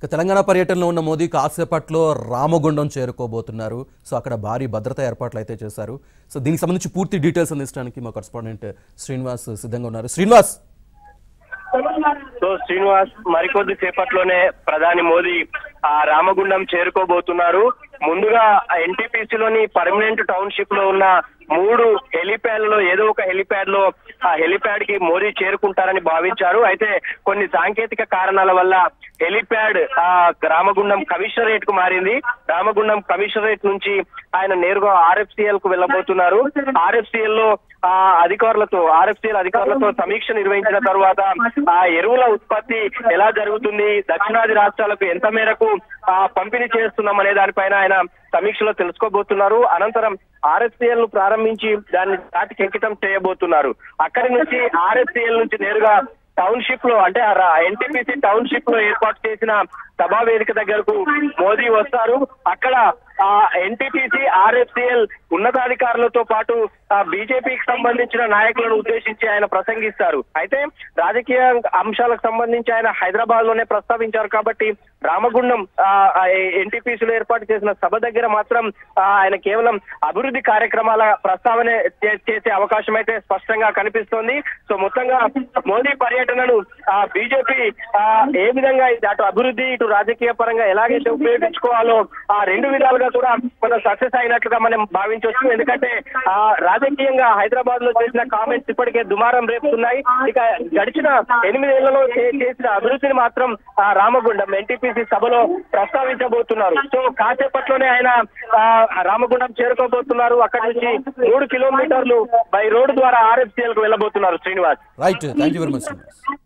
ఇక తెలంగాణ పర్యటనలో ఉన్న మోదీ కాసేపట్లో రామగుండం చేరుకోబోతున్నారు సో అక్కడ భారీ భద్రతా ఏర్పాట్లు అయితే చేశారు సో దీనికి సంబంధించి పూర్తి డీటెయిల్స్ అందించడానికి మా కరస్పాండెంట్ శ్రీనివాస్ సిద్ధంగా ఉన్నారు శ్రీనివాస్ సో శ్రీనివాస్ మరికొద్ది సేపట్లోనే ప్రధాని మోదీ ఆ రామగుండం చేరుకోబోతున్నారు ముందుగా ఎన్టీపీసీ లోని పర్మనెంట్ టౌన్షిప్ లో ఉన్న మూడు హెలిప్యాడ్ లో ఏదో ఒక హెలిప్యాడ్ లో ఆ హెలిప్యాడ్ కి మోదీ చేరుకుంటారని భావించారు అయితే కొన్ని సాంకేతిక కారణాల వల్ల హెలిప్యాడ్ ఆ రామగుండం కమిషనరేట్ కు మారింది రామగుండం కమిషనరేట్ నుంచి ఆయన నేరుగా ఆర్ఎఫ్సిఎల్ కు వెళ్ళబోతున్నారు ఆర్ఎఫ్సిఎల్ లో ఆ అధికారులతో ఆర్ఎఫ్సిఎల్ అధికారులతో సమీక్ష నిర్వహించిన తర్వాత ఆ ఎరువుల ఉత్పత్తి ఎలా జరుగుతుంది దక్షిణాది రాష్ట్రాలకు ఎంత మేరకు ఆ పంపిణీ చేస్తున్నాం అనే దానిపైన ఆయన సమీక్షలో తెలుసుకోబోతున్నారు అనంతరం ఆర్ఎస్సిఎల్ ను ప్రారంభించి దాన్ని దాటికి అంకితం చేయబోతున్నారు అక్కడి నుంచి ఆర్ఎస్సిఎల్ నుంచి నేరుగా టౌన్షిప్ లో అంటే ఎన్టీపీసీ టౌన్షిప్ లో ఏర్పాటు చేసిన సభా వేదిక దగ్గరకు మోదీ వస్తారు అక్కడ ఆ ఎన్టీపీసీ ఆర్ఎఫ్సిఎల్ ఉన్నతాధికారులతో పాటు ఆ బీజేపీకి సంబంధించిన నాయకులను ఉద్దేశించి ఆయన ప్రసంగిస్తారు అయితే రాజకీయ అంశాలకు సంబంధించి ఆయన హైదరాబాద్ లోనే ప్రస్తావించారు కాబట్టి రామగుండం ఎన్టీపీసీలో ఏర్పాటు చేసిన సభ దగ్గర మాత్రం ఆ, ఆయన కేవలం అభివృద్ధి కార్యక్రమాల ప్రస్తావన చే- చేసే అవకాశం అయితే స్పష్టంగా కనిపిస్తోంది సో మొత్తంగా మోదీ పర్యటనను ఆ బీజేపీ ఏ విధంగా ఇది అటు అభివృద్ధి ఇటు రాజకీయ పరంగా ఎలాగైతే ఉపయోగించుకోవాలో ఆ రెండు విధాలుగా కూడా కొంత సక్సెస్ అయినట్లుగా మనం భావించవచ్చు ఎందుకంటే ఆ రాజకీయంగా హైదరాబాద్ లో చేసిన కామెంట్స్ ఇప్పటికే దుమారం రేపుతున్నాయి ఇక గడిచిన ఎనిమిదేళ్లలో చే- చేసిన అభివృద్ధిని మాత్రం ఆ రామగుండం ఎన్టీపీసీ సభలో ప్రస్తావించబోతున్నారు సో కాసేపట్లోనే ఆయన ఆ, రామగుండం చేరుకోబోతున్నారు అక్కడి నుంచి మూడు కిలోమీటర్లు బై రోడ్డు ద్వారా ఆర్ఎఫ్సిఎల్ కు వెళ్ళబోతున్నారు Srinivas right thank you very much Srinivas